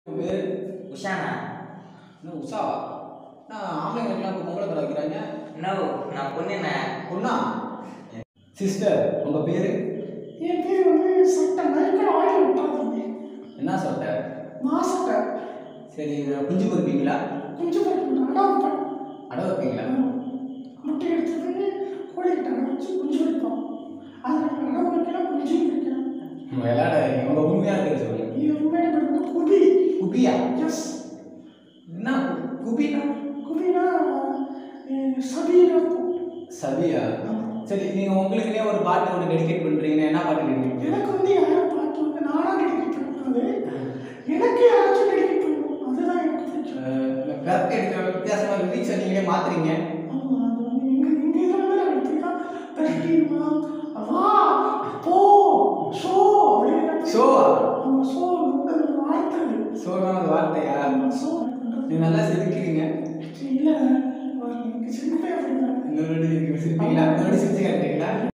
உன் பேர் உஷானா என்ன உஷாவா நான் ஆம்பளைங்களுக்குலாம் இப்போ பொம்பளை கடை வைக்கிறாங்க நோ நான் பொண்ணுண்ணே பொண்ணா சிஸ்டர் உங்கள் பேர் என் பேர் வந்து சட்டை மைக்கேல் ஆயில் விட்டாங்க என்ன சொல்ற மாசத்தை சரி குஞ்சு பொறுப்பீங்களா குஞ்சு போட்டு அடா வைப்பேன் அடை வைப்பீங்களா முட்டை எடுத்து போய் கோழிக்கிட்ட அடை வச்சு குஞ்சு வைப்போம் அதில் அடை வைக்கலாம் குஞ்சு வைக்கலாம் விளையாட உங்கள் உண்மையாக பேர் சொல்லுங்க இது உண்மையான பேர் வந்து குபி குபியா எஸ் என்ன குபினா குபினா சபீனா இருக்கும் சபியா சரி நீங்கள் உங்களுக்குனே ஒரு பாட்டு ஒன்று டெடிகேட் பண்ணுறீங்கன்னா என்ன பாட்டு டெடிகேட் எனக்கு வந்து யாரும் பார்த்து வந்து நானாக டெடிகேட் பண்ணக்கூடாது எனக்கு யாராச்சும் டெடிகேட் பண்ணணும் அதுதான் எனக்கு பிடிக்கும் கரெக்ட் எடுக்கிற வித்தியாசமாக லிரிக்ஸை நீங்களே மாற்றுறீங்க ஆமா, அது வந்து எங்க எங்க இதுல வந்து நாங்க எப்படின்னா பெருக்கிடுமா வா போ ஷோ அப்படின்னு ஷோவா ஆமா ஷோ வந்து ஒரு வார்த்தை அது. ஷோனா ஒரு வார்த்தையா ஆமா, ஷோ பண்றது. நீங்கள் நல்லா சிரிக்கிறீங்க இல்ல எனக்கு சிரிப்பே அப்படிதான் இன்னொரு வாட்டி சிரிப்பீங்களா இன்னொரு வாட்டி சிரிச்சு காட்டுறீங்களா